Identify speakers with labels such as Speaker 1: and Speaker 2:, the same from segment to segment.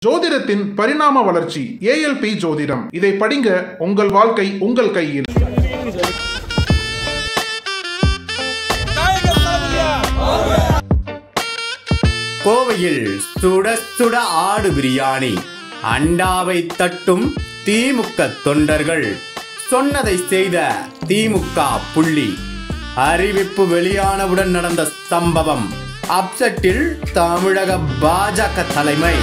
Speaker 1: ஜோதிடத்தின் பரிணாம வளர்ச்சி ஏஎல்பி ஜோதிடம் இதை படிங்க உங்கள் வாழ்க்கை உங்கள் கையில்
Speaker 2: கோவையில் சுட சுட ஆடு பிரியாணி அண்டாவை தட்டும் திமுக தொண்டர்கள் சொன்னதை செய்த திமுக புள்ளி அறிவிப்பு வெளியானவுடன் நடந்த சம்பவம் அப்செட்டில் தமிழக பாஜக தலைமை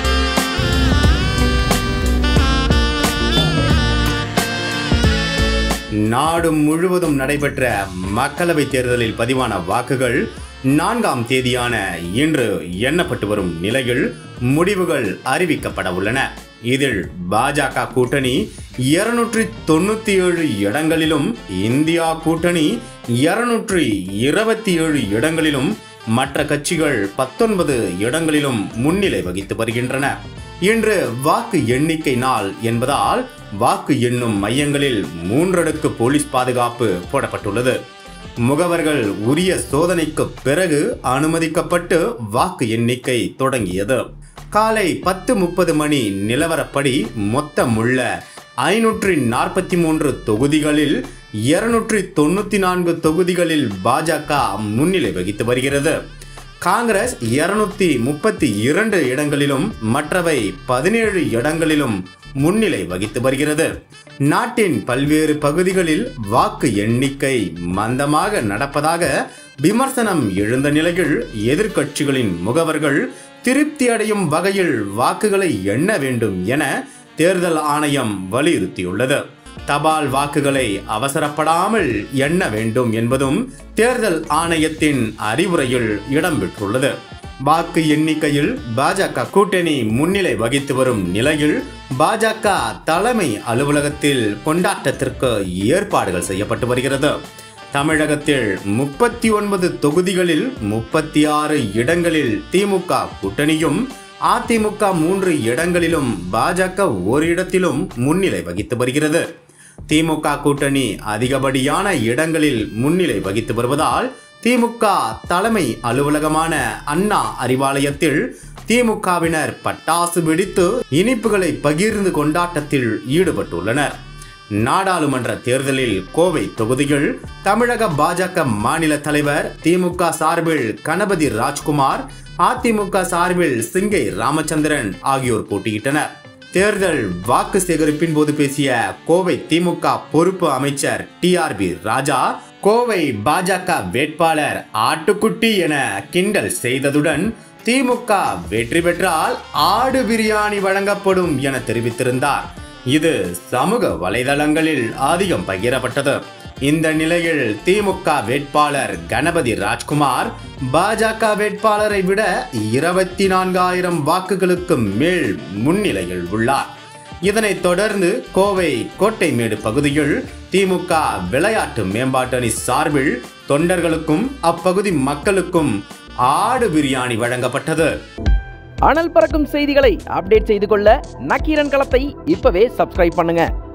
Speaker 2: நாடு முழுவதும் நடைபெற்ற மக்களவைத் தேர்தலில் பதிவான வாக்குகள் நான்காம் தேதியான இன்று எண்ணப்பட்டு வரும் நிலையில் முடிவுகள் அறிவிக்கப்பட உள்ளன இதில் பாஜக கூட்டணி இருநூற்றி தொண்ணூத்தி ஏழு இடங்களிலும் இந்தியா கூட்டணி இருநூற்றி இருபத்தி ஏழு இடங்களிலும் மற்ற கட்சிகள் பத்தொன்பது இடங்களிலும் முன்னிலை வகித்து வருகின்றன இன்று வாக்கு எண்ணிக்கை நாள் என்பதால் வாக்கு எண்ணும் மையங்களில் மூன்றடுக்கு போலீஸ் பாதுகாப்பு போடப்பட்டுள்ளது முகவர்கள் உரிய சோதனைக்கு பிறகு அனுமதிக்கப்பட்டு வாக்கு எண்ணிக்கை தொடங்கியது காலை பத்து முப்பது மணி நிலவரப்படி மொத்தமுள்ள ஐநூற்றி நாற்பத்தி மூன்று தொகுதிகளில் இருநூற்றி தொண்ணூத்தி நான்கு தொகுதிகளில் பாஜக முன்னிலை வகித்து வருகிறது காங்கிரஸ் இருநூத்தி முப்பத்தி இரண்டு இடங்களிலும் மற்றவை பதினேழு இடங்களிலும் முன்னிலை வகித்து வருகிறது நாட்டின் பல்வேறு பகுதிகளில் வாக்கு எண்ணிக்கை மந்தமாக நடப்பதாக விமர்சனம் எழுந்த நிலையில் எதிர்க்கட்சிகளின் முகவர்கள் திருப்தி அடையும் வகையில் வாக்குகளை எண்ண வேண்டும் என தேர்தல் ஆணையம் வலியுறுத்தியுள்ளது தபால் வாக்குகளை அவசரப்படாமல் எண்ண வேண்டும் என்பதும் தேர்தல் ஆணையத்தின் அறிவுரையில் இடம்பெற்றுள்ளது வாக்கு எண்ணிக்கையில் பாஜக கூட்டணி முன்னிலை வகித்து வரும் நிலையில் பாஜக தலைமை அலுவலகத்தில் கொண்டாட்டத்திற்கு ஏற்பாடுகள் செய்யப்பட்டு வருகிறது தமிழகத்தில் முப்பத்தி ஒன்பது தொகுதிகளில் முப்பத்தி ஆறு இடங்களில் திமுக கூட்டணியும் அதிமுக மூன்று இடங்களிலும் பாஜக ஓரிடத்திலும் முன்னிலை வகித்து வருகிறது திமுக கூட்டணி அதிகப்படியான இடங்களில் முன்னிலை வகித்து வருவதால் திமுக தலைமை அலுவலகமான அண்ணா அறிவாலயத்தில் திமுகவினர் பட்டாசு வெடித்து இனிப்புகளை பகிர்ந்து கொண்டாட்டத்தில் ஈடுபட்டுள்ளனர் நாடாளுமன்ற தேர்தலில் கோவை தொகுதியில் தமிழக பாஜக மாநில தலைவர் திமுக சார்பில் கணபதி ராஜ்குமார் அதிமுக சார்பில் சிங்கை ராமச்சந்திரன் ஆகியோர் போட்டியிட்டனர் தேர்தல் வாக்கு சேகரிப்பின் போது பேசிய கோவை திமுக பொறுப்பு அமைச்சர் T R B Raja Kovai BJP வேட்பாளர் ஆட்டுக்குட்டி என கிண்டல் செய்ததுடன் திமுக வெற்றி பெற்றால் ஆடு பிரியாணி வழங்கப்படும் என தெரிவித்திருந்தார் இது சமூக வலைதளங்களில் அதிகம் பகிரப்பட்டது இந்த நிலையில் திமுக வேட்பாளர் கணபதி ராஜ்குமார் பாஜக வேட்பாளரை விட இருபத்தி நான்காயிரம் வாக்குகளுக்கு மேல் முன்னிலையில் உள்ளார் இதனைத் தொடர்ந்து கோவை கோட்டைமேடு பகுதியில் திமுக விளையாட்டு மேம்பாட்டு அணி சார்பில் தொண்டர்களுக்கும் அப்பகுதி மக்களுக்கும் ஆடு பிரியாணி வழங்கப்பட்டது
Speaker 3: அனல் பறக்கும் செய்திகளை அப்டேட் செய்து கொள்ள நக்கீரன் களத்தை இப்பவே சப்ஸ்கிரைப் பண்ணுங்க